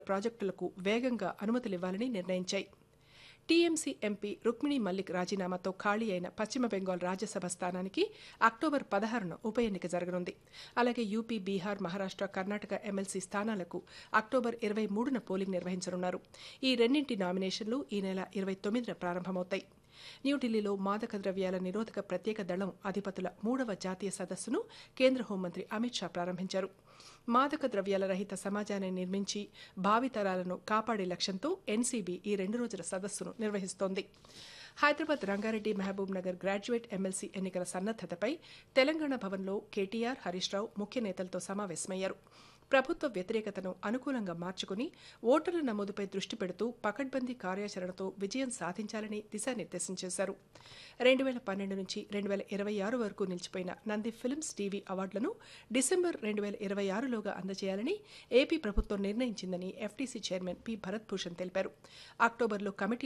ప్రాజెక్టులకు వేగంగా అనుమతులివ్వాలని నిర్ణయించాయి టీఎంసీ ఎంపీ రుక్మిణి మల్లిక్ రాజీనామాతో ఖాళీ అయిన పశ్చిమ బెంగాల్ రాజ్యసభ స్థానానికి అక్టోబర్ పదహారున ఉప ఎన్నిక జరగనుంది అలాగే యూపీ బీహార్ మహారాష్ట్ర కర్ణాటక ఎమ్మెల్సీ స్థానాలకు అక్టోబర్ ఇరవై మూడున పోలింగ్ నిర్వహించనున్నారు ఈ రెండింటి నామినేషన్లు ఈ నెల ఇరవై తొమ్మిదిన ప్రారంభమవుతాయి న్యూఢిల్లీలో మాదక ద్రవ్యాల నిరోధక ప్రత్యేక దళం అధిపతుల మూడవ జాతీయ సదస్సును కేంద్ర హోంమంత్రి అమిత్ షా ప్రారంభించారు మాదక ద్రవ్యాల రహిత సమాజాన్ని నిర్మించి భావితరాలను కాపాడే లక్ష్యంతో ఎన్సీబీ ఈ రెండు రోజుల సదస్సును నిర్వహిస్తోంది Hyderabad Rangareddy Mahabubnagar graduate MLC ఎన్నికల సన్నద్దతపై తెలంగాణ భవన్లో కేటీఆర్ హరీష్ రావు ముఖ్య నేతలతో సమావేశమయ్యారు ప్రభుత్వ వ్యతిరేకతను అనుకూలంగా మార్చుకుని ఓటర్ల నమోదుపై దృష్టి పెడుతూ పకడ్బందీ కార్యాచరణతో విజయం సాధించాలని దిశానిర్దేశం చేశారు రెండు వేల పన్నెండు నుంచి రెండు వేల ఇరవై ఆరు వరకు నిలిచిపోయిన నంది ఫిల్మ్స్ టీవీ అవార్డులను డిసెంబర్ రెండు వేల ఇరవై ఆరులోగా అందజేయాలని ఏపీ ప్రభుత్వం నిర్ణయించిందని FTC chairman P Bharat Bhushan తెలిపారు అక్టోబర్లో కమిటీ